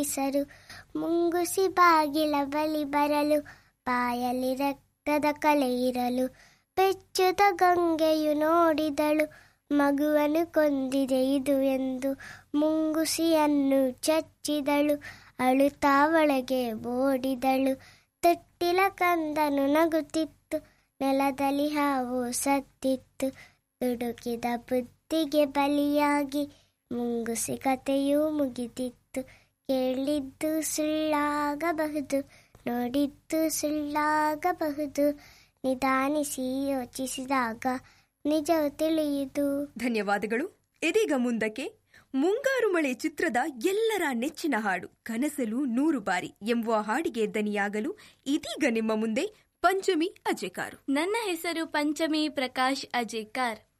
ಹೆಸರು ಮುಂಗುಸಿ ಬಾಗಿಲ ಬಳಿ ಬರಲು ಬಾಯಲ್ಲಿ ರಕ್ತದ ಕಲೆ ಇರಲು ಬೆಚ್ಚುದ ಗಂಗೆಯು ನೋಡಿದಳು ಮಗುವನ್ನು ಕೊಂದಿದೆ ಇದು ಎಂದು ಮುಂಗುಸಿಯನ್ನು ಚಚ್ಚಿದಳು ಅಳುತ್ತಾ ಒಳಗೆ ಓಡಿದಳು ತೊಟ್ಟಿಲ ಕಂದನು ನಗುತ್ತಿತ್ತು ನೆಲದಲ್ಲಿ ಹಾವು ಸತ್ತಿತ್ತು ದುಡುಕಿದ ಬುದ್ಧಿಗೆ ಬಲಿಯಾಗಿ ಮುಂಗುಸಿ ಕಥೆಯೂ ಮುಗಿದಿತ್ತು ಕೇಳಿದ್ದು ಸುಳ್ಳಾಗಬಹುದು ನೋಡಿದ್ದು ಸುಳ್ಳಾಗಬಹುದು ನಿಧಾನಿಸಿ ಯೋಚಿಸಿದಾಗ ನಿಜವು ತಿಳಿಯಿತು ಧನ್ಯವಾದಗಳು ಇದೀಗ ಮುಂದಕ್ಕೆ ಮುಂಗಾರು ಮಳೆ ಚಿತ್ರದ ಎಲ್ಲರ ನೆಚ್ಚಿನ ಹಾಡು ಕನಸಲು ನೂರು ಬಾರಿ ಎಂಬುವ ಹಾಡಿಗೆ ದನಿಯಾಗಲು ಇದೀಗ ನಿಮ್ಮ ಮುಂದೆ ಪಂಚಮಿ ಅಜೆಕಾರು ನನ್ನ ಹೆಸರು ಪಂಚಮಿ ಪ್ರಕಾಶ್ ಅಜೇಕಾರ್